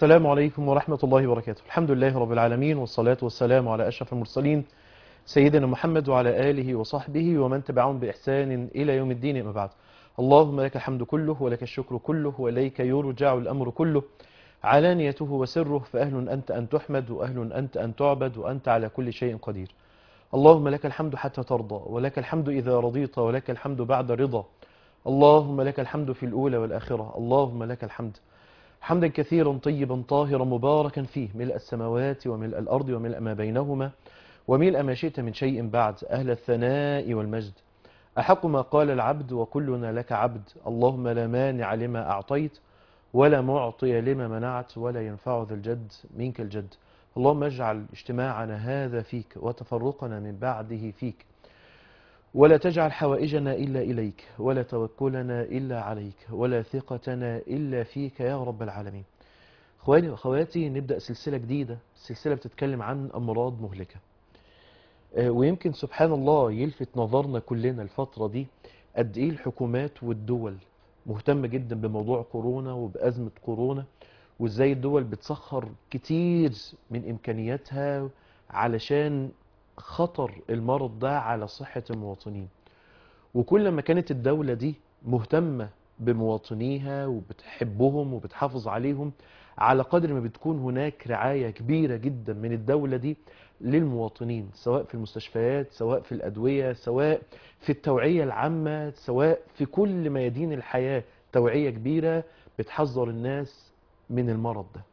السلام عليكم ورحمة الله وبركاته الحمد لله رب العالمين والصلاة والسلام على أشرف المرسلين سيدنا محمد وعلى آله وصحبه ومن تبعهم بإحسان إلى يوم الدين أما بعد اللهم لك الحمد كله ولك الشكر كله وإليك يرجع الأمر كله علانيته وسره فأهل أنت أن تحمد وأهل أنت أن تعبد وأنت على كل شيء قدير اللهم لك الحمد حتى ترضى ولك الحمد إذا رضيت ولك الحمد بعد رضا اللهم لك الحمد في الأولى والآخرة اللهم لك الحمد حمدا كثيرا طيبا طاهرا مباركا فيه ملء السماوات وملء الأرض وملء ما بينهما وملء ما شئت من شيء بعد أهل الثناء والمجد أحق ما قال العبد وكلنا لك عبد اللهم لا مانع لما أعطيت ولا معطي لما منعت ولا ينفع ذا الجد منك الجد اللهم اجعل اجتماعنا هذا فيك وتفرقنا من بعده فيك ولا تجعل حوائجنا إلا إليك ولا توكلنا إلا عليك ولا ثقتنا إلا فيك يا رب العالمين اخواني واخواتي نبدأ سلسلة جديدة سلسلة بتتكلم عن أمراض مهلكة آه، ويمكن سبحان الله يلفت نظرنا كلنا الفترة دي قد إيه الحكومات والدول مهتمة جدا بموضوع كورونا وبأزمة كورونا وإزاي الدول بتسخر كتير من إمكانياتها علشان خطر المرض ده على صحة المواطنين وكل ما كانت الدولة دي مهتمة بمواطنيها وبتحبهم وبتحافظ عليهم على قدر ما بتكون هناك رعاية كبيرة جدا من الدولة دي للمواطنين سواء في المستشفيات سواء في الأدوية سواء في التوعية العامة سواء في كل ميادين الحياة توعية كبيرة بتحذر الناس من المرض ده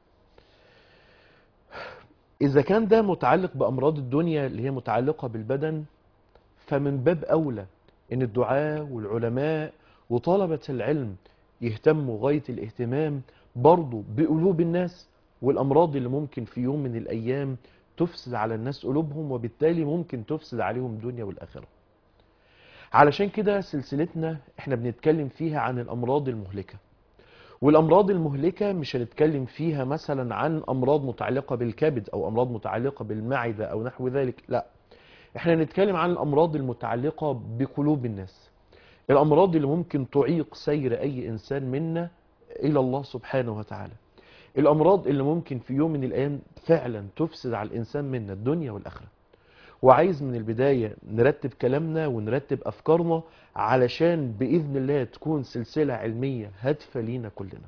إذا كان ده متعلق بأمراض الدنيا اللي هي متعلقة بالبدن فمن باب أولى إن الدعاة والعلماء وطلبة العلم يهتموا غاية الاهتمام برضو بقلوب الناس والأمراض اللي ممكن في يوم من الأيام تفسد على الناس قلوبهم وبالتالي ممكن تفسد عليهم الدنيا والآخرة علشان كده سلسلتنا احنا بنتكلم فيها عن الأمراض المهلكة والأمراض المهلكة مش هنتكلم فيها مثلا عن أمراض متعلقة بالكبد أو أمراض متعلقة بالمعدة أو نحو ذلك لا احنا هنتكلم عن الأمراض المتعلقة بقلوب الناس الأمراض اللي ممكن تعيق سير أي إنسان منا إلى الله سبحانه وتعالى الأمراض اللي ممكن في يوم من الأيام فعلا تفسد على الإنسان منا الدنيا والآخرة وعايز من البداية نرتب كلامنا ونرتب أفكارنا علشان بإذن الله تكون سلسلة علمية هادفة لينا كلنا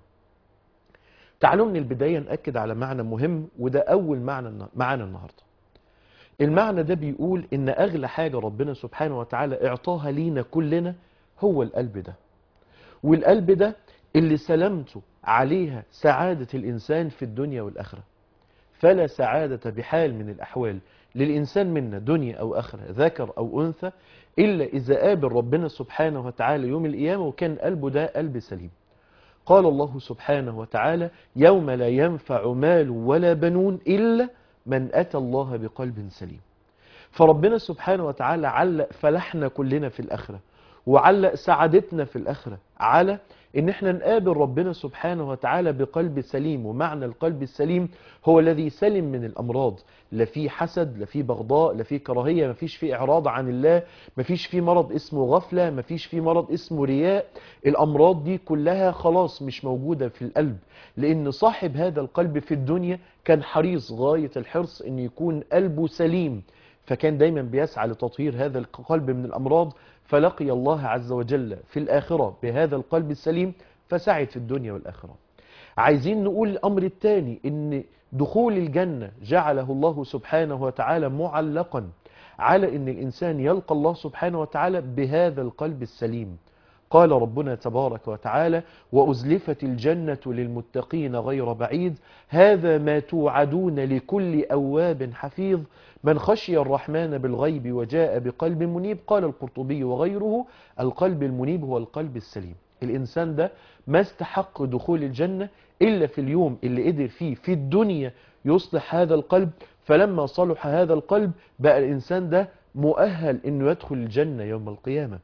تعالوا من البداية نأكد على معنى مهم وده أول معنى معنا النهاردة المعنى ده بيقول إن أغلى حاجة ربنا سبحانه وتعالى إعطاها لينا كلنا هو القلب ده والقلب ده اللي سلامته عليها سعادة الإنسان في الدنيا والآخرة فلا سعادة بحال من الأحوال للإنسان منا دنيا أو آخرة ذكر أو أنثى إلا إذا قابل ربنا سبحانه وتعالى يوم القيامة وكان قلبه ده قلب سليم قال الله سبحانه وتعالى يوم لا ينفع مال ولا بنون إلا من أتى الله بقلب سليم فربنا سبحانه وتعالى علق فلحنا كلنا في الآخرة وعلق سعادتنا في الآخرة على ان احنا نقابل ربنا سبحانه وتعالى بقلب سليم ومعنى القلب السليم هو الذي سلم من الامراض لا في حسد لا في بغضاء لا في كراهيه ما فيش في اعراض عن الله ما فيش في مرض اسمه غفله ما فيش في مرض اسمه رياء الامراض دي كلها خلاص مش موجوده في القلب لان صاحب هذا القلب في الدنيا كان حريص غايه الحرص ان يكون قلبه سليم فكان دايما بيسعى لتطهير هذا القلب من الامراض فلقي الله عز وجل في الآخرة بهذا القلب السليم فسعد في الدنيا والآخرة عايزين نقول الأمر الثاني إن دخول الجنة جعله الله سبحانه وتعالى معلقا على إن الإنسان يلقى الله سبحانه وتعالى بهذا القلب السليم قال ربنا تبارك وتعالى وأزلفت الجنة للمتقين غير بعيد هذا ما توعدون لكل أواب حفيظ من خشي الرحمن بالغيب وجاء بقلب منيب قال القرطبي وغيره القلب المنيب هو القلب السليم الإنسان ده ما استحق دخول الجنة إلا في اليوم اللي قدر فيه في الدنيا يصلح هذا القلب فلما صلح هذا القلب بقى الإنسان ده مؤهل أنه يدخل الجنة يوم القيامة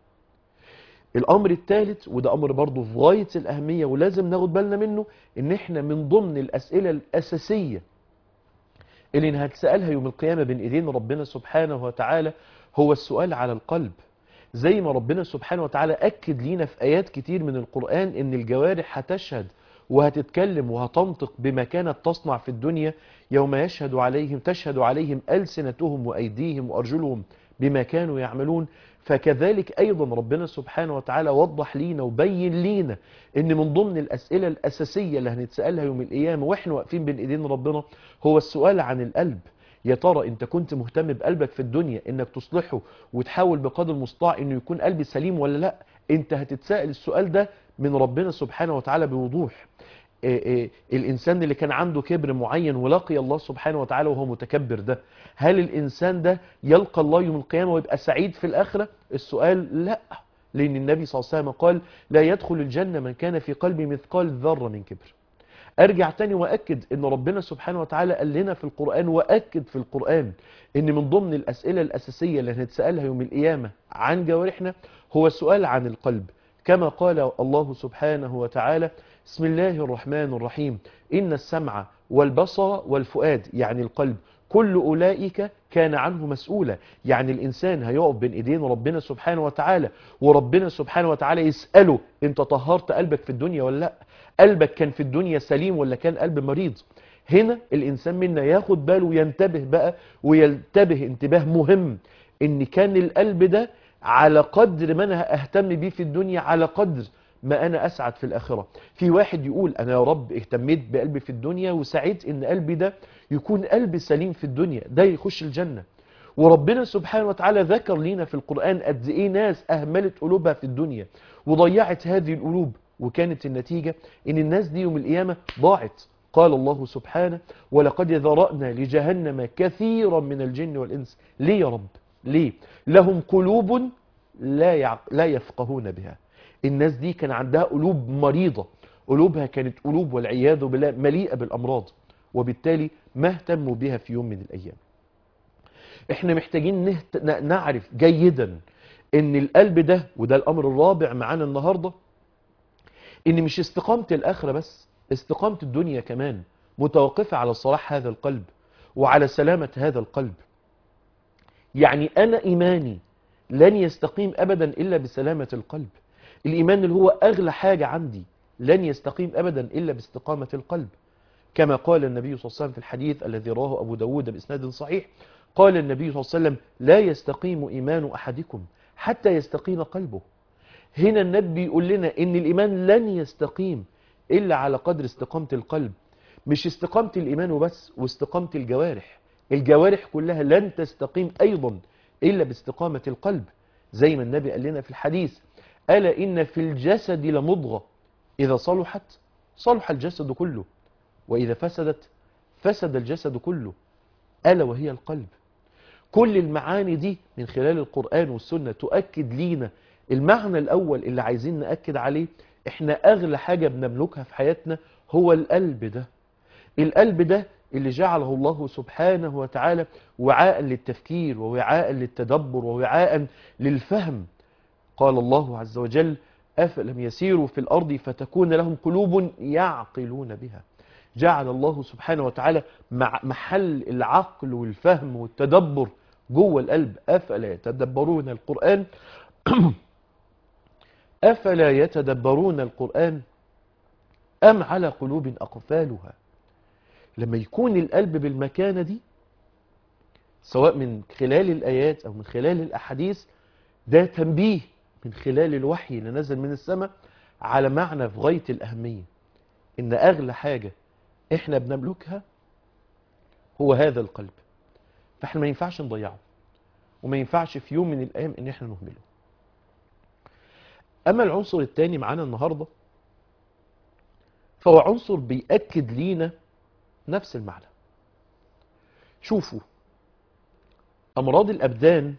الامر الثالث وده امر برضه في غايه الاهميه ولازم ناخد بالنا منه ان احنا من ضمن الاسئله الاساسيه اللي هتسالها يوم القيامه بين ايدين ربنا سبحانه وتعالى هو السؤال على القلب زي ما ربنا سبحانه وتعالى اكد لينا في ايات كتير من القران ان الجوارح هتشهد وهتتكلم وهتنطق بما كانت تصنع في الدنيا يوم يشهد عليهم تشهد عليهم ألسنتهم وأيديهم وأرجلهم بما كانوا يعملون فكذلك أيضا ربنا سبحانه وتعالى وضح لينا وبين لينا ان من ضمن الأسئلة الأساسية اللي هنتسألها يوم القيامة واحنا واقفين بين ايدين ربنا هو السؤال عن القلب يا ترى انت كنت مهتم بقلبك في الدنيا انك تصلحه وتحاول بقدر المستطاع انه يكون قلبي سليم ولا لا انت هتتسأل السؤال ده من ربنا سبحانه وتعالى بوضوح إيه إيه الإنسان اللي كان عنده كبر معين ولقي الله سبحانه وتعالى وهو متكبر ده هل الإنسان ده يلقى الله يوم القيامة ويبقى سعيد في الآخرة السؤال لا لأن النبي صلى الله عليه وسلم قال لا يدخل الجنة من كان في قلبه مثقال ذرة من كبر ارجع تاني واكد ان ربنا سبحانه وتعالى قال لنا في القرآن واكد في القرآن ان من ضمن الاسئلة الاساسية اللي هنتسألها يوم القيامة عن جوارحنا هو السؤال عن القلب كما قال الله سبحانه وتعالى بسم الله الرحمن الرحيم إن السمع والبصر والفؤاد يعني القلب كل أولئك كان عنه مسؤولا يعني الإنسان هيقف بين إيدين ربنا سبحانه وتعالى وربنا سبحانه وتعالى يسأله أنت طهرت قلبك في الدنيا ولا لا قلبك كان في الدنيا سليم ولا كان قلب مريض هنا الإنسان منا ياخد باله وينتبه بقى وينتبه انتباه مهم ان كان القلب ده على قدر ما انا اهتم بيه في الدنيا على قدر ما انا اسعد في الاخره في واحد يقول انا يا رب اهتميت بقلبي في الدنيا وسعيت ان قلبي ده يكون قلبي سليم في الدنيا ده يخش الجنه وربنا سبحانه وتعالى ذكر لينا في القرآن قد ايه ناس اهملت قلوبها في الدنيا وضيعت هذه القلوب وكانت النتيجة ان الناس دي يوم القيامة ضاعت قال الله سبحانه ولقد ذرأنا لجهنم كثيرا من الجن والإنس ليه يا رب ليه لهم قلوب لا, يعق... لا يفقهون بها الناس دي كان عندها قلوب مريضة قلوبها كانت قلوب والعياذ بالله مليئة بالأمراض وبالتالي ما اهتموا بها في يوم من الأيام احنا محتاجين نهت... نعرف جيدا ان القلب ده وده الامر الرابع معانا النهاردة ان مش استقامة الاخرة بس استقامة الدنيا كمان متوقفة على صلاح هذا القلب وعلى سلامة هذا القلب يعني انا ايماني لن يستقيم ابدا الا بسلامة القلب الايمان اللي هو اغلى حاجة عندي لن يستقيم ابدا الا باستقامة القلب كما قال النبي صلى الله عليه وسلم في الحديث الذي رواه ابو داود باسناد صحيح قال النبي صلى الله عليه وسلم لا يستقيم ايمان احدكم حتى يستقيم قلبه هنا النبي يقول لنا ان الايمان لن يستقيم الا على قدر استقامة القلب مش استقامة الايمان وبس واستقامة الجوارح الجوارح كلها لن تستقيم ايضا الا باستقامة القلب زي ما النبي قال لنا في الحديث ألا إن في الجسد لمضغة إذا صلحت صلح الجسد كله وإذا فسدت فسد الجسد كله ألا وهي القلب كل المعاني دي من خلال القرآن والسنة تؤكد لينا المعنى الأول اللي عايزين نأكد عليه احنا أغلى حاجة بنملكها في حياتنا هو القلب ده القلب ده اللي جعله الله سبحانه وتعالى وعاء للتفكير ووعاء للتدبر ووعاء للفهم قال الله عز وجل أفلم يسيروا في الأرض فتكون لهم قلوب يعقلون بها جعل الله سبحانه وتعالى مع محل العقل والفهم والتدبر جوه القلب أفلا يتدبرون القرآن أفلا يتدبرون القرآن أم على قلوب أقفالها لما يكون القلب بالمكانة دي سواء من خلال الآيات أو من خلال الأحاديث ده تنبيه من خلال الوحي اللي نزل من السماء على معنى في غاية الأهمية إن أغلى حاجة إحنا بنملكها هو هذا القلب فإحنا ما ينفعش نضيعه وما ينفعش في يوم من الأيام إن إحنا نهمله أما العنصر الثاني معانا النهاردة فهو عنصر بيأكد لينا نفس المعنى شوفوا أمراض الأبدان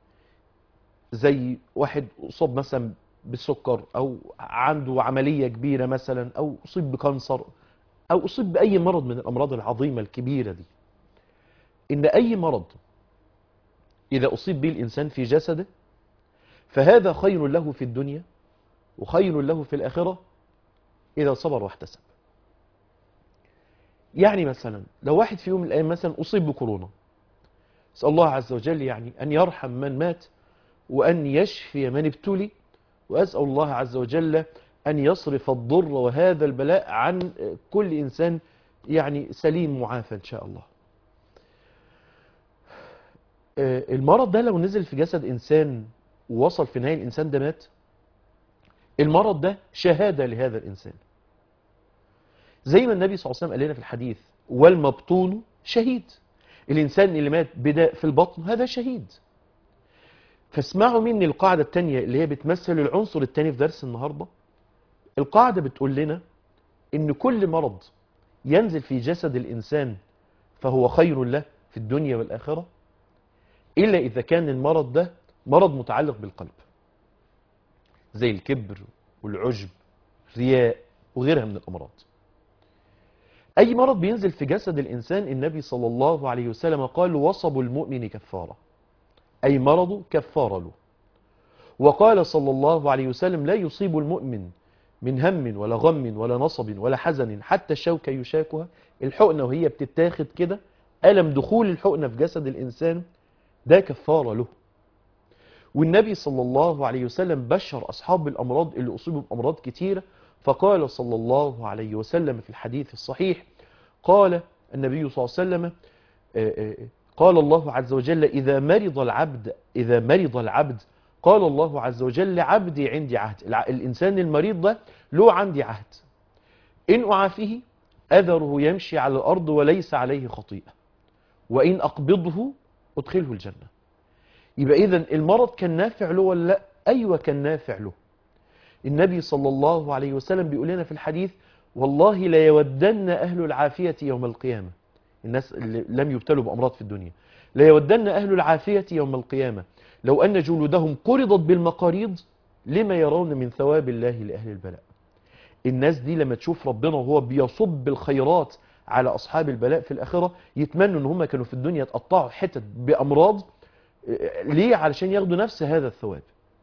زي واحد أصاب مثلا بالسكر أو عنده عملية كبيرة مثلا أو أصيب بكانسر أو أصيب بأي مرض من الأمراض العظيمة الكبيرة دي إن أي مرض إذا أصيب به الإنسان في جسده فهذا خير له في الدنيا وخير له في الآخرة إذا صبر واحتسب يعني مثلا لو واحد في يوم من الأيام مثلا أصيب بكورونا أسأل الله عز وجل يعني أن يرحم من مات وأن يشفي من ابتلي وأسأل الله عز وجل أن يصرف الضر وهذا البلاء عن كل إنسان يعني سليم معافى إن شاء الله آه، المرض ده لو نزل في جسد إنسان ووصل في نهاية الإنسان ده مات المرض ده شهادة لهذا الإنسان زي ما النبي صلى الله عليه وسلم قال لنا في الحديث والمبطون شهيد الإنسان اللي مات بداء في البطن هذا شهيد فاسمعوا مني القاعدة التانية اللي هي بتمثل العنصر التاني في درس النهاردة القاعدة بتقول لنا إن كل مرض ينزل في جسد الإنسان فهو خير له في الدنيا والآخرة إلا إذا كان المرض ده مرض متعلق بالقلب زي الكبر والعجب الرياء وغيرها من الأمراض أي مرض بينزل في جسد الإنسان النبي صلى الله عليه وسلم قال وصب المؤمن كفارة أي مرض كفارة له وقال صلى الله عليه وسلم لا يصيب المؤمن من هم ولا غم ولا نصب ولا حزن حتى الشوكة يشاكها الحقنة وهي بتتاخد كده ألم دخول الحقنة في جسد الإنسان ده كفارة له والنبي صلى الله عليه وسلم بشر أصحاب الأمراض اللي أصيبوا بأمراض كتيرة فقال صلى الله عليه وسلم في الحديث الصحيح قال النبي صلى الله عليه وسلم آه، آه، قال الله عز وجل إذا مرض العبد إذا مرض العبد قال الله عز وجل عبدي عندي عهد الع- الإنسان المريض ده له عندي عهد إن أعافيه أذره يمشي على الأرض وليس عليه خطيئة وإن أقبضه أدخله الجنة يبقى إذن المرض كان نافع له ولا لا أيوة كان نافع له النبي صلى الله عليه وسلم بيقول لنا في الحديث والله لا يودن أهل العافية يوم القيامة الناس اللي لم يبتلوا بأمراض في الدنيا لا يودن أهل العافية يوم القيامة لو أن جلودهم قرضت بالمقاريض لما يرون من ثواب الله لأهل البلاء الناس دي لما تشوف ربنا وهو بيصب الخيرات على أصحاب البلاء في الآخرة يتمنوا أن هم كانوا في الدنيا يتقطعوا حتت بأمراض آه، ليه علشان ياخدوا نفس هذا الثواب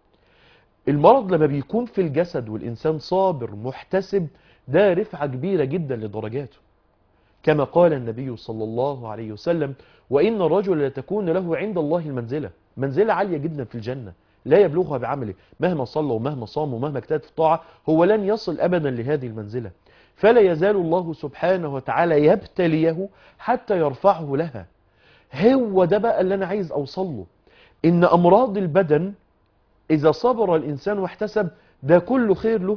المرض لما بيكون في الجسد والإنسان صابر محتسب ده رفعة كبيرة جدا لدرجاته كما قال النبي صلى الله عليه وسلم وإن الرجل لتكون له عند الله المنزلة منزلة عالية جدا في الجنة لا يبلغها بعمله مهما صلى ومهما صام ومهما اجتهد في الطاعة هو لن يصل أبدا لهذه المنزلة فلا يزال الله سبحانه وتعالى يبتليه حتى يرفعه لها هو ده بقى اللي أنا عايز أوصل له إن أمراض البدن إذا صبر الإنسان واحتسب ده كله خير له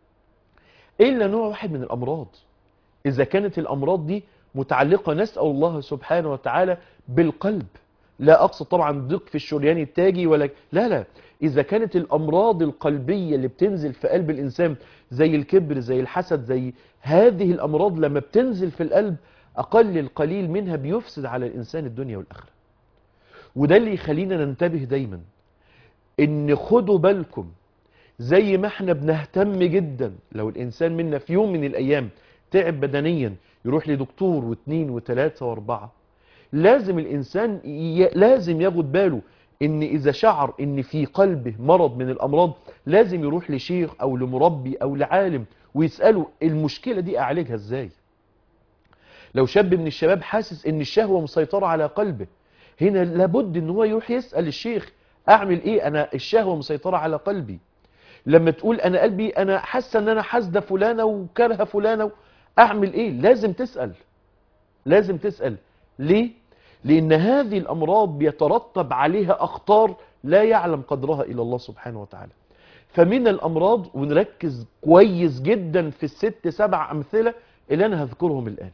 إلا نوع واحد من الأمراض إذا كانت الأمراض دي متعلقة نسأل الله سبحانه وتعالى بالقلب لا أقصد طبعا ضيق في الشريان التاجي ولا لا لا إذا كانت الأمراض القلبية اللي بتنزل في قلب الإنسان زي الكبر زي الحسد زي هذه الأمراض لما بتنزل في القلب أقل القليل منها بيفسد على الإنسان الدنيا والآخرة وده اللي يخلينا ننتبه دايما إن خدوا بالكم زي ما احنا بنهتم جدا لو الإنسان منا في يوم من الأيام تعب بدنيا يروح لدكتور واثنين وثلاثة واربعة لازم الإنسان ي... لازم ياخد باله إن إذا شعر إن في قلبه مرض من الأمراض لازم يروح لشيخ أو لمربي أو لعالم ويسأله المشكلة دي أعالجها إزاي لو شاب من الشباب حاسس إن الشهوة مسيطرة على قلبه هنا لابد إن هو يروح يسأل الشيخ أعمل إيه أنا الشهوة مسيطرة على قلبي لما تقول أنا قلبي أنا حاسة إن أنا حاسدة فلانة وكارهة فلانة أعمل إيه لازم تسأل لازم تسأل ليه لأن هذه الأمراض بيترتب عليها أخطار لا يعلم قدرها إلا الله سبحانه وتعالى فمن الأمراض ونركز كويس جدا في الست سبع أمثلة اللي أنا هذكرهم الآن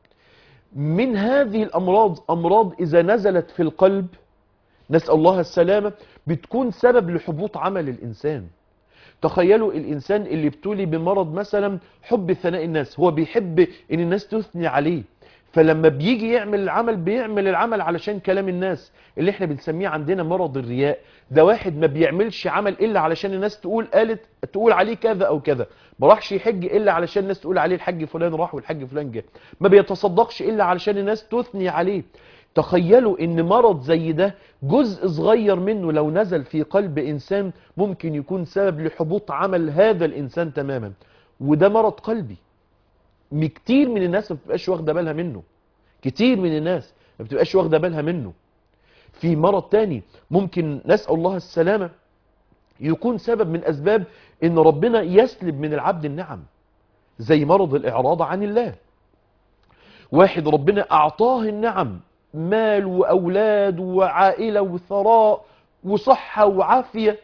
من هذه الأمراض أمراض إذا نزلت في القلب نسأل الله السلامة بتكون سبب لحبوط عمل الإنسان تخيلوا الإنسان اللي ابتلي بمرض مثلا حب ثناء الناس هو بيحب إن الناس تثني عليه فلما بيجي يعمل العمل بيعمل العمل علشان كلام الناس اللي احنا بنسميه عندنا مرض الرياء ده واحد ما بيعملش عمل إلا علشان الناس تقول قالت تقول عليه كذا أو كذا ما راحش يحج إلا علشان الناس تقول عليه الحج فلان راح والحج فلان جه ما بيتصدقش إلا علشان الناس تثني عليه تخيلوا ان مرض زي ده جزء صغير منه لو نزل في قلب انسان ممكن يكون سبب لحبوط عمل هذا الانسان تماما وده مرض قلبي كتير من الناس ما بتبقاش واخده بالها منه كتير من الناس ما بتبقاش واخده بالها منه في مرض تاني ممكن نسأل الله السلامة يكون سبب من أسباب ان ربنا يسلب من العبد النعم زي مرض الاعراض عن الله واحد ربنا اعطاه النعم مال واولاد وعائلة وثراء وصحة وعافية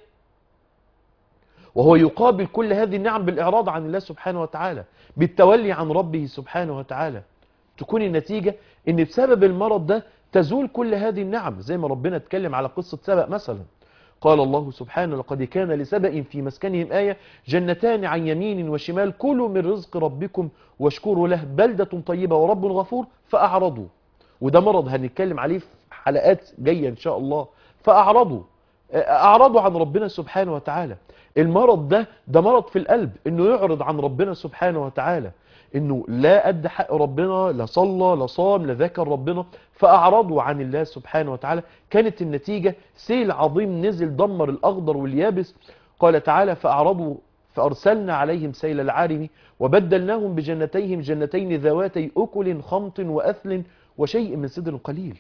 وهو يقابل كل هذه النعم بالإعراض عن الله سبحانه وتعالى بالتولي عن ربه سبحانه وتعالى تكون النتيجة ان بسبب المرض ده تزول كل هذه النعم زي ما ربنا اتكلم على قصة سبأ مثلا قال الله سبحانه لقد كان لسبأ في مسكنهم آية جنتان عن يمين وشمال كلوا من رزق ربكم واشكروا له بلدة طيبة ورب غفور فأعرضوا وده مرض هنتكلم عليه في حلقات جاية إن شاء الله فأعرضوا أعرضوا عن ربنا سبحانه وتعالى المرض ده ده مرض في القلب انه يعرض عن ربنا سبحانه وتعالى انه لا ادى حق ربنا لا صلى لا صام لا ذكر ربنا فاعرضوا عن الله سبحانه وتعالى كانت النتيجة سيل عظيم نزل دمر الاخضر واليابس قال تعالى فاعرضوا فارسلنا عليهم سيل العارم وبدلناهم بجنتيهم جنتين ذواتي اكل خمط واثل وشيء من سدر قليل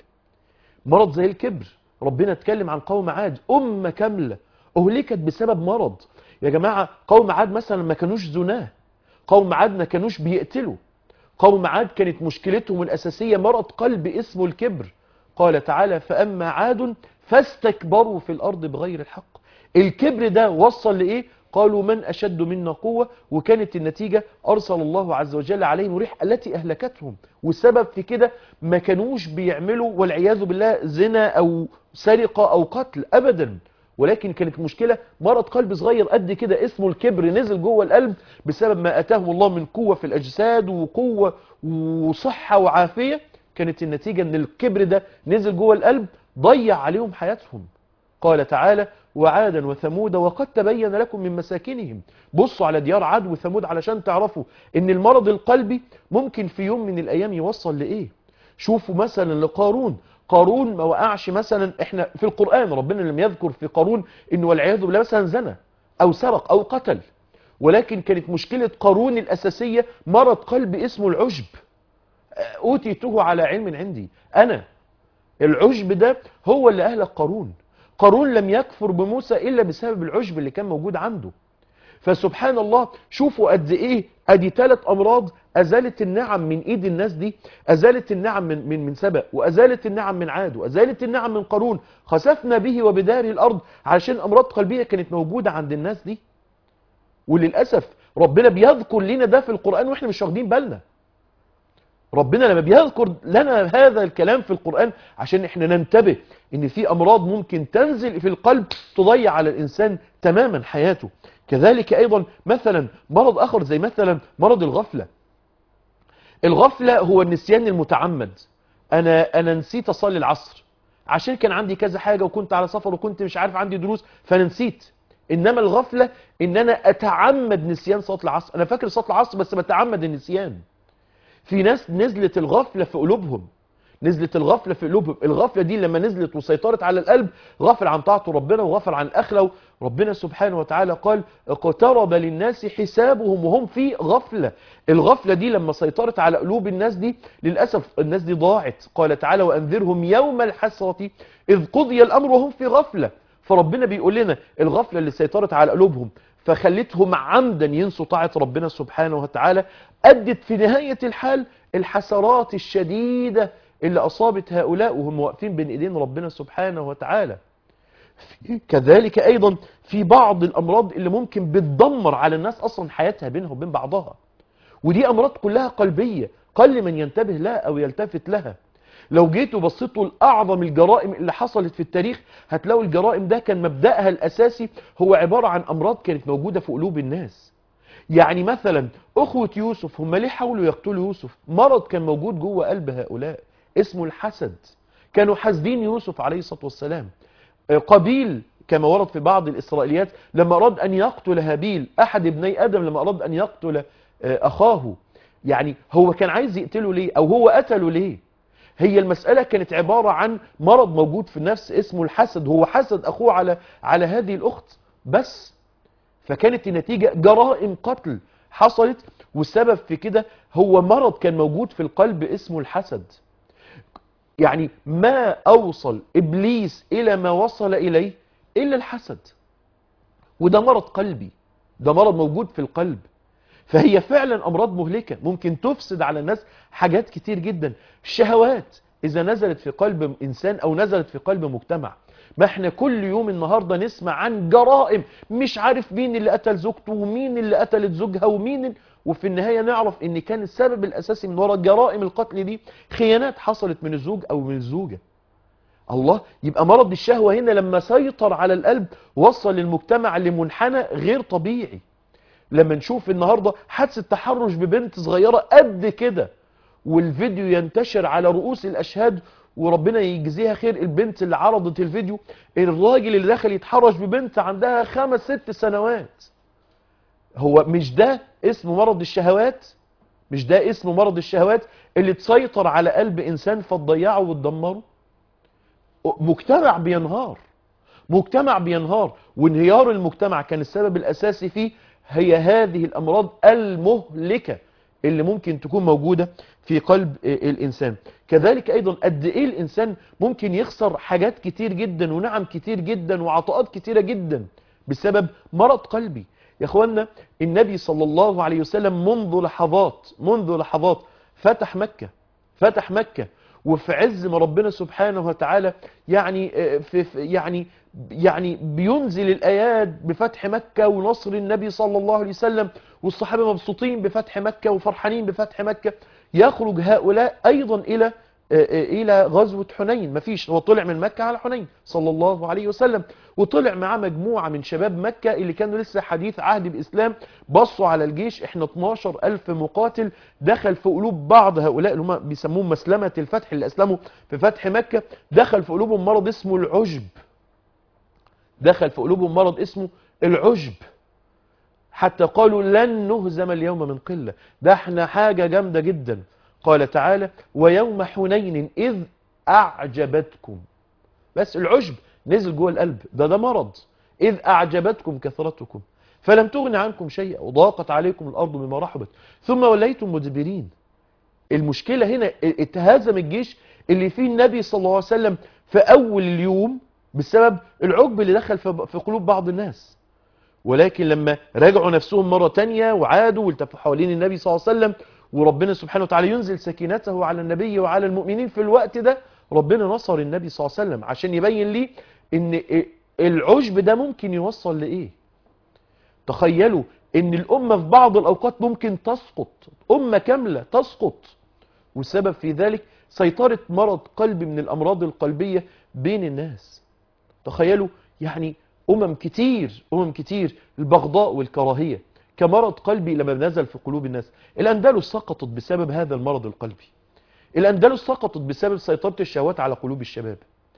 مرض زي الكبر ربنا اتكلم عن قوم عاد امه كامله اهلكت بسبب مرض يا جماعة قوم عاد مثلا ما كانوش زناه قوم عاد ما كانوش بيقتلوا قوم عاد كانت مشكلتهم الأساسية مرض قلب اسمه الكبر قال تعالى فأما عاد فاستكبروا في الأرض بغير الحق الكبر ده وصل لإيه قالوا من أشد منا قوة وكانت النتيجة أرسل الله عز وجل عليهم ريح التي أهلكتهم والسبب في كده ما كانوش بيعملوا والعياذ بالله زنا أو سرقة أو قتل أبدا ولكن كانت مشكلة مرض قلب صغير قد كده اسمه الكبر نزل جوه القلب بسبب ما أتاهم الله من قوة في الأجساد وقوة وصحة وعافية كانت النتيجة ان الكبر ده نزل جوه القلب ضيع عليهم حياتهم قال تعالى وعادا وثمود وقد تبين لكم من مساكنهم بصوا على ديار عاد وثمود علشان تعرفوا ان المرض القلبي ممكن في يوم من الايام يوصل لايه شوفوا مثلا لقارون قارون ما وقعش مثلا احنا في القرآن ربنا لم يذكر في قارون انه والعياذ بالله مثلا زنى او سرق او قتل ولكن كانت مشكلة قارون الاساسية مرض قلب اسمه العجب اوتيته على علم عندي انا العجب ده هو اللي اهلك قارون قارون لم يكفر بموسى الا بسبب العجب اللي كان موجود عنده فسبحان الله شوفوا قد ايه ادي ثلاث امراض ازالت النعم من ايد الناس دي ازالت النعم من من من سبأ وازالت النعم من عاد وازالت النعم من قارون خسفنا به وبداره الارض علشان امراض قلبيه كانت موجوده عند الناس دي وللاسف ربنا بيذكر لنا ده في القران واحنا مش واخدين بالنا ربنا لما بيذكر لنا هذا الكلام في القرآن عشان احنا ننتبه ان في امراض ممكن تنزل في القلب تضيع على الانسان تماما حياته كذلك ايضا مثلا مرض اخر زي مثلا مرض الغفلة الغفلة هو النسيان المتعمد انا انا نسيت اصلي العصر عشان كان عندي كذا حاجة وكنت على سفر وكنت مش عارف عندي دروس فنسيت انما الغفلة ان انا اتعمد نسيان صلاة العصر انا فاكر صلاة العصر بس بتعمد النسيان في ناس نزلت الغفلة في قلوبهم نزلت الغفلة في قلوبهم الغفلة دي لما نزلت وسيطرت على القلب غفل عن طاعة ربنا وغفل عن الأخلة ربنا سبحانه وتعالى قال اقترب للناس حسابهم وهم في غفلة الغفلة دي لما سيطرت على قلوب الناس دي للأسف الناس دي ضاعت قال تعالى وأنذرهم يوم الحسرة إذ قضي الأمر وهم في غفلة فربنا بيقول لنا الغفلة اللي سيطرت على قلوبهم فخلتهم عمدا ينسوا طاعة ربنا سبحانه وتعالى أدت في نهاية الحال الحسرات الشديدة اللي أصابت هؤلاء وهم واقفين بين إيدين ربنا سبحانه وتعالى كذلك أيضا في بعض الأمراض اللي ممكن بتدمر على الناس أصلا حياتها بينها وبين بعضها ودي أمراض كلها قلبية قل من ينتبه لها أو يلتفت لها لو جيتوا بصيتوا لأعظم الجرائم اللي حصلت في التاريخ هتلاقوا الجرائم ده كان مبدأها الأساسي هو عبارة عن أمراض كانت موجودة في قلوب الناس يعني مثلا أخوة يوسف هم ليه حاولوا يقتلوا يوسف مرض كان موجود جوه قلب هؤلاء اسمه الحسد كانوا حاسدين يوسف عليه الصلاة والسلام قبيل كما ورد في بعض الإسرائيليات لما أراد أن يقتل هابيل أحد ابني آدم لما أراد أن يقتل أخاه يعني هو كان عايز يقتله ليه أو هو قتله ليه هي المسألة كانت عبارة عن مرض موجود في النفس اسمه الحسد هو حسد أخوه على على هذه الأخت بس فكانت النتيجة جرائم قتل حصلت والسبب في كده هو مرض كان موجود في القلب اسمه الحسد يعني ما أوصل إبليس إلى ما وصل إليه إلا الحسد وده مرض قلبي ده مرض موجود في القلب فهي فعلا امراض مهلكة ممكن تفسد على الناس حاجات كتير جدا الشهوات اذا نزلت في قلب انسان او نزلت في قلب مجتمع ما احنا كل يوم النهاردة نسمع عن جرائم مش عارف مين اللي قتل زوجته ومين اللي قتلت زوجها ومين ال... وفي النهاية نعرف ان كان السبب الاساسي من وراء جرائم القتل دي خيانات حصلت من الزوج او من الزوجة الله يبقى مرض الشهوة هنا لما سيطر على القلب وصل المجتمع لمنحنى غير طبيعي لما نشوف النهاردة حادثة تحرش ببنت صغيرة قد كده والفيديو ينتشر على رؤوس الأشهاد وربنا يجزيها خير البنت اللي عرضت الفيديو الراجل اللي دخل يتحرش ببنت عندها خمس ست سنوات هو مش ده اسم مرض الشهوات مش ده اسم مرض الشهوات اللي تسيطر على قلب إنسان فتضيعه وتدمره مجتمع بينهار مجتمع بينهار وانهيار المجتمع كان السبب الأساسي فيه هي هذه الأمراض المهلكة اللي ممكن تكون موجودة في قلب الإنسان كذلك أيضا قد إيه الإنسان ممكن يخسر حاجات كتير جدا ونعم كتير جدا وعطاءات كتيرة جدا بسبب مرض قلبي يا أخوانا النبي صلى الله عليه وسلم منذ لحظات منذ لحظات فتح مكة فتح مكة وفي عز ما ربنا سبحانه وتعالى يعني في يعني يعني بينزل الآيات بفتح مكة ونصر النبي صلى الله عليه وسلم والصحابة مبسوطين بفتح مكة وفرحانين بفتح مكة يخرج هؤلاء أيضا إلى إلى غزوة حنين مفيش هو طلع من مكة على حنين صلى الله عليه وسلم وطلع معاه مجموعة من شباب مكة اللي كانوا لسه حديث عهد بإسلام بصوا على الجيش احنا 12 ألف مقاتل دخل في قلوب بعض هؤلاء اللي هم بيسموهم مسلمة الفتح اللي أسلموا في فتح مكة دخل في قلوبهم مرض اسمه العجب دخل في قلوبهم مرض اسمه العجب حتى قالوا لن نهزم اليوم من قلة ده احنا حاجة جامدة جدا قال تعالى ويوم حنين إذ أعجبتكم بس العجب نزل جوه القلب ده ده مرض إذ أعجبتكم كثرتكم فلم تغن عنكم شيئا وضاقت عليكم الأرض بما رحبت ثم وليتم مدبرين المشكلة هنا اتهزم الجيش اللي فيه النبي صلى الله عليه وسلم في أول اليوم بسبب العجب اللي دخل في قلوب بعض الناس ولكن لما راجعوا نفسهم مرة تانية وعادوا والتفوا حوالين النبي صلى الله عليه وسلم وربنا سبحانه وتعالى ينزل سكينته على النبي وعلى المؤمنين في الوقت ده ربنا نصر النبي صلى الله عليه وسلم عشان يبين لي ان العجب ده ممكن يوصل لإيه تخيلوا ان الأمة في بعض الأوقات ممكن تسقط أمة كاملة تسقط والسبب في ذلك سيطرة مرض قلبي من الأمراض القلبية بين الناس تخيلوا يعني أمم كتير أمم كتير البغضاء والكراهية كمرض قلبي لما نزل في قلوب الناس الأندلس سقطت بسبب هذا المرض القلبي الأندلس سقطت بسبب سيطرة الشهوات على قلوب الشباب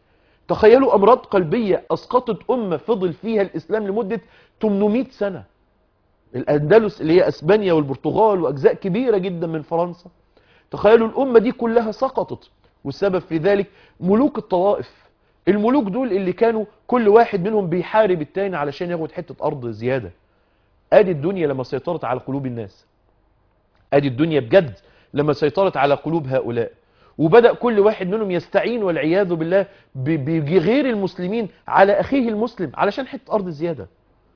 تخيلوا أمراض قلبية أسقطت أمة فضل فيها الإسلام لمدة 800 سنة الأندلس اللي هي أسبانيا والبرتغال وأجزاء كبيرة جدا من فرنسا تخيلوا الأمة دي كلها سقطت والسبب في ذلك ملوك الطوائف الملوك دول اللي كانوا كل واحد منهم بيحارب التاني علشان ياخد حتة أرض زيادة ادي الدنيا لما سيطرت على قلوب الناس ادي الدنيا بجد لما سيطرت على قلوب هؤلاء وبدأ كل واحد منهم يستعين والعياذ بالله بغير المسلمين على أخيه المسلم علشان حتة أرض زيادة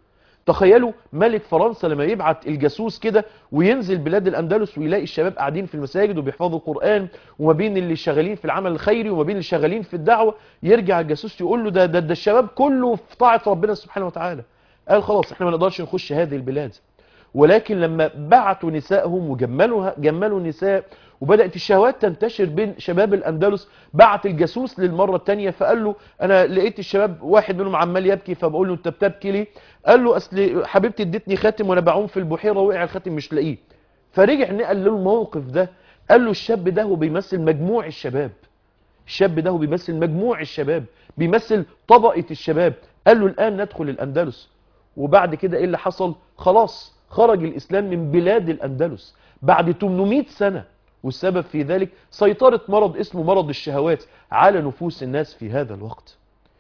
تخيلوا ملك فرنسا لما يبعت الجاسوس كده وينزل بلاد الأندلس ويلاقي الشباب قاعدين في المساجد وبيحفظوا القرآن وما بين اللي شغالين في العمل الخيري وما بين اللي شغالين في الدعوة يرجع الجاسوس يقول له ده, ده, ده الشباب كله في طاعة ربنا سبحانه وتعالى قال خلاص احنا ما نقدرش نخش هذه البلاد ولكن لما بعتوا نسائهم وجملوا جملوا نساء وبدأت الشهوات تنتشر بين شباب الأندلس بعت الجاسوس للمرة الثانية فقال له أنا لقيت الشباب واحد منهم عمال يبكي فبقول له أنت بتبكي ليه قال له أصل حبيبتي ادتني خاتم وأنا بعوم في البحيرة وقع الخاتم مش لاقيه فرجع نقل له الموقف ده قال له الشاب ده هو بيمثل مجموع الشباب الشاب ده هو بيمثل مجموع الشباب بيمثل طبقة الشباب قال له الآن ندخل الأندلس وبعد كده ايه اللي حصل خلاص خرج الإسلام من بلاد الأندلس بعد 800 سنة والسبب في ذلك سيطرة مرض اسمه مرض الشهوات على نفوس الناس في هذا الوقت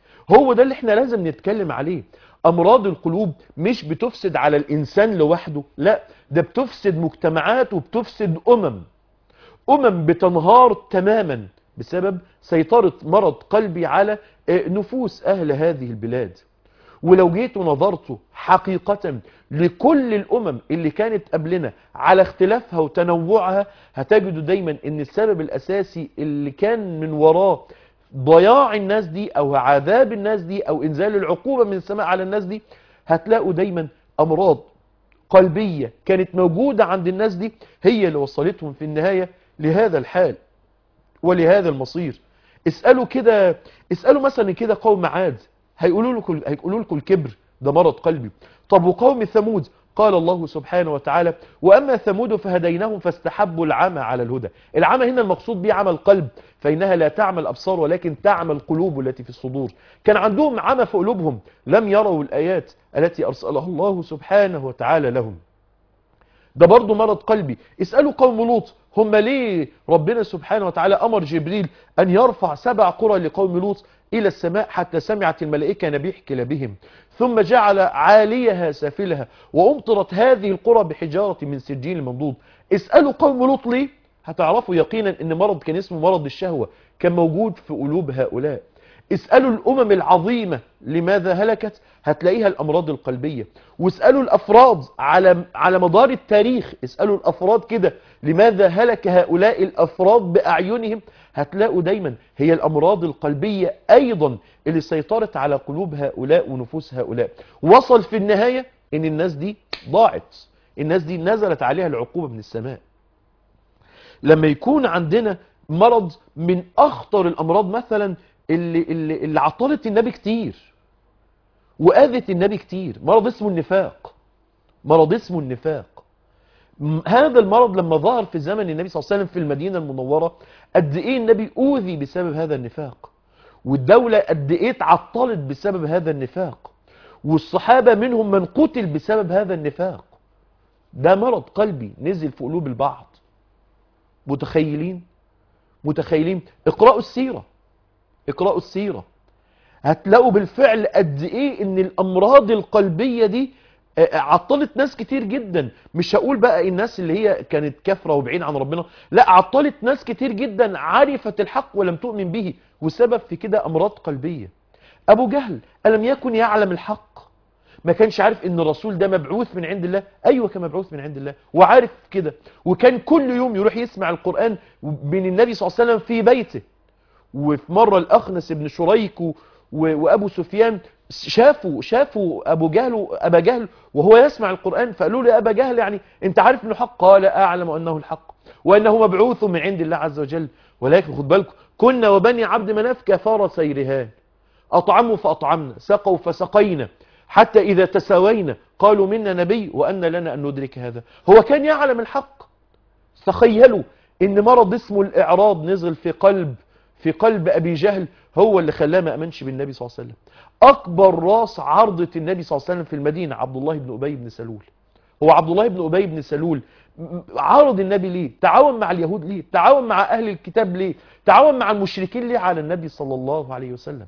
هو ده اللي احنا لازم نتكلم عليه أمراض القلوب مش بتفسد على الإنسان لوحده لا ده بتفسد مجتمعات وبتفسد أمم أمم بتنهار تماما بسبب سيطرة مرض قلبي على نفوس أهل هذه البلاد ولو جيت ونظرت حقيقة لكل الأمم اللي كانت قبلنا على اختلافها وتنوعها هتجدوا دايما ان السبب الأساسي اللي كان من وراه ضياع الناس دي او عذاب الناس دي او انزال العقوبة من السماء على الناس دي هتلاقوا دايما امراض قلبية كانت موجودة عند الناس دي هي اللي وصلتهم في النهاية لهذا الحال ولهذا المصير اسألوا كده اسألوا مثلا كده قوم عاد هيقولوا لكم هيقولوا لكم الكبر ده مرض قلبي طب وقوم ثمود قال الله سبحانه وتعالى وأما ثمود فهديناهم فاستحبوا العمى على الهدى العمى هنا المقصود به عمى القلب فإنها لا تعمى الأبصار ولكن تعمى القلوب التي في الصدور كان عندهم عمى في قلوبهم لم يروا الآيات التي أرسلها الله سبحانه وتعالى لهم ده برضه مرض قلبي اسألوا قوم لوط هم ليه ربنا سبحانه وتعالى أمر جبريل أن يرفع سبع قرى لقوم لوط إلى السماء حتى سمعت الملائكة نبيح كلابهم ثم جعل عاليها سافلها وأمطرت هذه القرى بحجارة من سجين منضود اسألوا قوم لوط ليه هتعرفوا يقينا ان مرض كان اسمه مرض الشهوة كان موجود في قلوب هؤلاء اسألوا الأمم العظيمة لماذا هلكت هتلاقيها الأمراض القلبية واسألوا الأفراد على على مدار التاريخ اسألوا الأفراد كده لماذا هلك هؤلاء الأفراد بأعينهم هتلاقوا دايما هي الأمراض القلبية أيضا اللي سيطرت على قلوب هؤلاء ونفوس هؤلاء وصل في النهاية ان الناس دي ضاعت الناس دي نزلت عليها العقوبة من السماء لما يكون عندنا مرض من أخطر الأمراض مثلا اللي, اللي, اللي عطلت النبي كتير وآذت النبي كتير مرض اسمه النفاق مرض اسمه النفاق هذا المرض لما ظهر في زمن النبي صلى الله عليه وسلم في المدينة المنورة قد ايه النبي أوذي بسبب هذا النفاق والدولة قد ايه اتعطلت بسبب هذا النفاق والصحابة منهم من قتل بسبب هذا النفاق ده مرض قلبي نزل في قلوب البعض متخيلين متخيلين اقرأوا السيرة اقرأوا السيرة هتلاقوا بالفعل قد ايه ان الامراض القلبية دي عطلت ناس كتير جدا مش هقول بقى الناس اللي هي كانت كافرة وبعيد عن ربنا لا عطلت ناس كتير جدا عرفت الحق ولم تؤمن به وسبب في كده امراض قلبية ابو جهل الم يكن يعلم الحق ما كانش عارف ان الرسول ده مبعوث من عند الله ايوه كان مبعوث من عند الله وعارف كده وكان كل يوم يروح يسمع القرآن من النبي صلى الله عليه وسلم في بيته وفي مرة الاخنس بن شريك وابو سفيان شافوا شافوا ابو جهل وابا جهل وهو يسمع القرآن فقالوا له يا ابا جهل يعني انت عارف انه حق قال اعلم انه الحق وانه مبعوث من عند الله عز وجل ولكن خد بالكم كنا وبني عبد مناف كفار سيرهان اطعموا فاطعمنا سقوا فسقينا حتى إذا تساوينا قالوا منا نبي وأن لنا أن ندرك هذا هو كان يعلم الحق تخيلوا إن مرض اسمه الإعراض نزل في قلب في قلب أبي جهل هو اللي خلاه ما أمنش بالنبي صلى الله عليه وسلم أكبر راس عرضة النبي صلى الله عليه وسلم في المدينة عبد الله بن أبي بن سلول هو عبد الله بن أبي بن سلول عارض النبي ليه تعاون مع اليهود ليه تعاون مع أهل الكتاب ليه تعاون مع المشركين ليه على النبي صلى الله عليه وسلم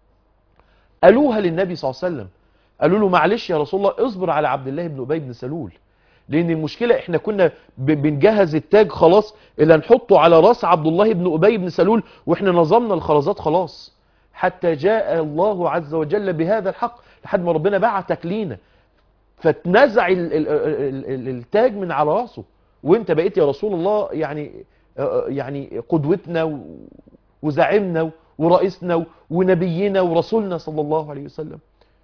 قالوها للنبي صلى الله عليه وسلم قالوا له معلش يا رسول الله اصبر على عبد الله بن أبي بن سلول لأن المشكلة احنا كنا بنجهز التاج خلاص اللي هنحطه على راس عبد الله بن أبي بن سلول واحنا نظمنا الخرزات خلاص حتى جاء الله عز وجل بهذا الحق لحد ما ربنا بعتك لينا فتنزع ال ال ال التاج من على راسه وانت بقيت يا رسول الله يعني يعني قدوتنا وزعمنا ورئيسنا ونبينا ورسولنا صلى الله عليه وسلم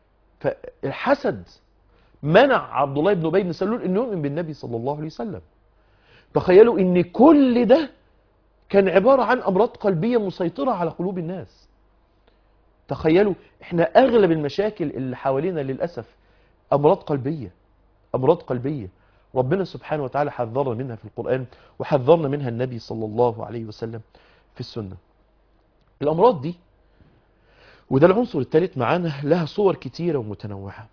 فالحسد منع عبد الله بن أبي بن سلول انه يؤمن بالنبي صلى الله عليه وسلم تخيلوا ان كل ده كان عبارة عن امراض قلبية مسيطرة على قلوب الناس تخيلوا احنا اغلب المشاكل اللي حوالينا للأسف امراض قلبية امراض قلبية ربنا سبحانه وتعالى حذرنا منها في القرآن وحذرنا منها النبي صلى الله عليه وسلم في السنة الامراض دي وده العنصر الثالث معانا لها صور كتيرة ومتنوعة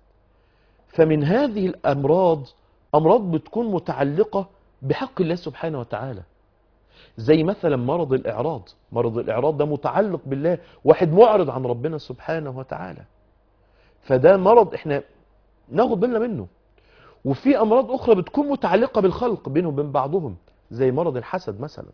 فمن هذه الأمراض أمراض بتكون متعلقة بحق الله سبحانه وتعالى زي مثلا مرض الإعراض مرض الإعراض ده متعلق بالله واحد معرض عن ربنا سبحانه وتعالى فده مرض احنا ناخد بالنا منه وفي أمراض أخرى بتكون متعلقة بالخلق بينهم وبين بعضهم زي مرض الحسد مثلا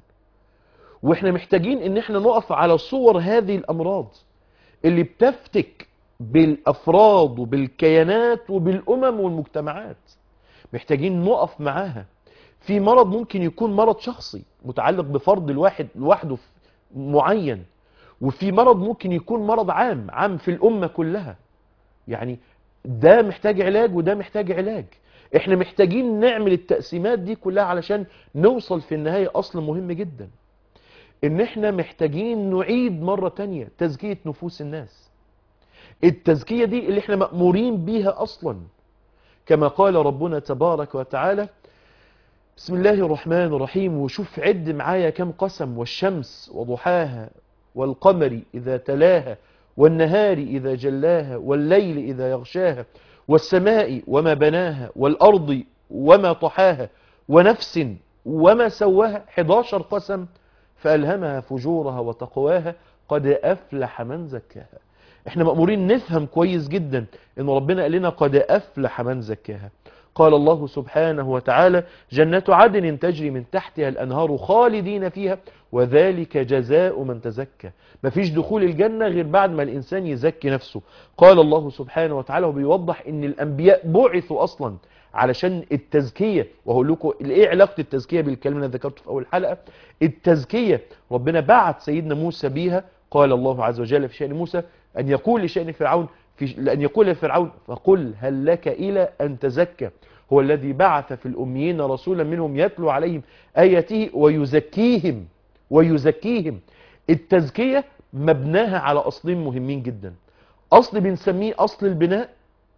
واحنا محتاجين ان احنا نقف على صور هذه الأمراض اللي بتفتك بالافراد وبالكيانات وبالامم والمجتمعات محتاجين نقف معاها في مرض ممكن يكون مرض شخصي متعلق بفرد الواحد لوحده في- معين وفي مرض ممكن يكون مرض عام عام في الامه كلها يعني ده محتاج علاج وده محتاج علاج احنا محتاجين نعمل التقسيمات دي كلها علشان نوصل في النهاية اصل مهم جدا ان احنا محتاجين نعيد مرة تانية تزكية نفوس الناس التزكية دي اللي احنا مأمورين بيها اصلا كما قال ربنا تبارك وتعالى بسم الله الرحمن الرحيم وشوف عد معايا كم قسم والشمس وضحاها والقمر إذا تلاها والنهار إذا جلاها والليل إذا يغشاها والسماء وما بناها والأرض وما طحاها ونفس وما سواها 11 قسم فألهمها فجورها وتقواها قد أفلح من زكاها احنا مأمورين نفهم كويس جدا ان ربنا قال لنا قد أفلح من زكاها قال الله سبحانه وتعالى جنات عدن تجري من تحتها الأنهار خالدين فيها وذلك جزاء من تزكى مفيش دخول الجنة غير بعد ما الإنسان يزكي نفسه قال الله سبحانه وتعالى وبيوضح ان الأنبياء بعثوا أصلا علشان التزكية وهقول لكم ايه علاقة التزكية بالكلام اللي أنا ذكرته في أول حلقة التزكية ربنا بعت سيدنا موسى بيها قال الله عز وجل في شأن موسى أن يقول لشأن فرعون في أن يقول لفرعون فقل هل لك إلى أن تزكى هو الذي بعث في الأميين رسولا منهم يتلو عليهم آياته ويزكيهم ويزكيهم التزكية مبناها على أصلين مهمين جدا أصل بنسميه أصل البناء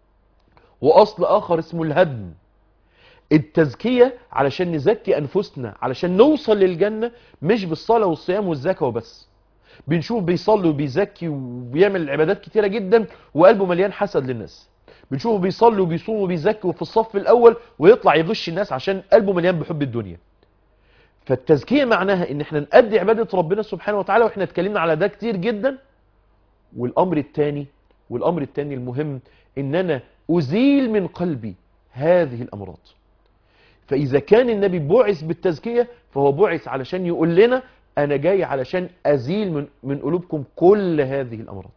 وأصل آخر اسمه الهدم التزكية علشان نزكي أنفسنا علشان نوصل للجنة مش بالصلاة والصيام والزكاة وبس بنشوف بيصلي وبيزكي وبيعمل عبادات كتيرة جدا وقلبه مليان حسد للناس بنشوفه بيصلي وبيصوم وبيزكي وفي الصف الأول ويطلع يغش الناس عشان قلبه مليان بحب الدنيا فالتزكية معناها ان احنا نأدي عبادة ربنا سبحانه وتعالى واحنا اتكلمنا على ده كتير جدا والامر الثاني والامر الثاني المهم ان انا ازيل من قلبي هذه الامراض فاذا كان النبي بعث بالتزكية فهو بعث علشان يقول لنا انا جاي علشان ازيل من, من قلوبكم كل هذه الامراض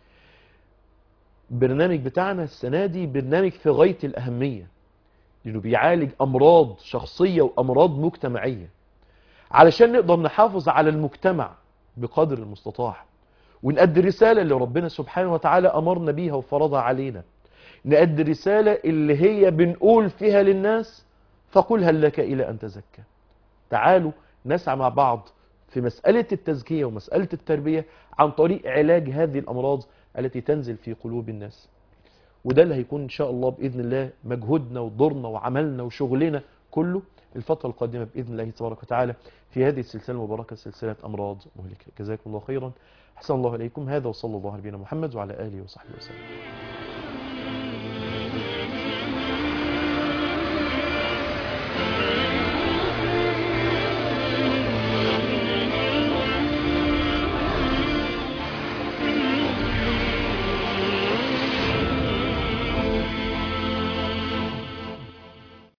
برنامج بتاعنا السنة دي برنامج في غاية الاهمية لانه بيعالج امراض شخصية وامراض مجتمعية علشان نقدر نحافظ على المجتمع بقدر المستطاع ونأدي الرسالة اللي ربنا سبحانه وتعالى أمرنا بيها وفرضها علينا نأدي الرسالة اللي هي بنقول فيها للناس فقل هل لك إلى أن تزكى تعالوا نسعى مع بعض في مسألة التزكية ومسألة التربية عن طريق علاج هذه الأمراض التي تنزل في قلوب الناس وده اللي هيكون إن شاء الله بإذن الله مجهودنا ودورنا وعملنا وشغلنا كله الفترة القادمة بإذن الله تبارك وتعالى في هذه السلسلة المباركة سلسلة أمراض مهلكة جزاكم الله خيرا أحسن الله إليكم هذا وصلى الله على نبينا محمد وعلى آله وصحبه وسلم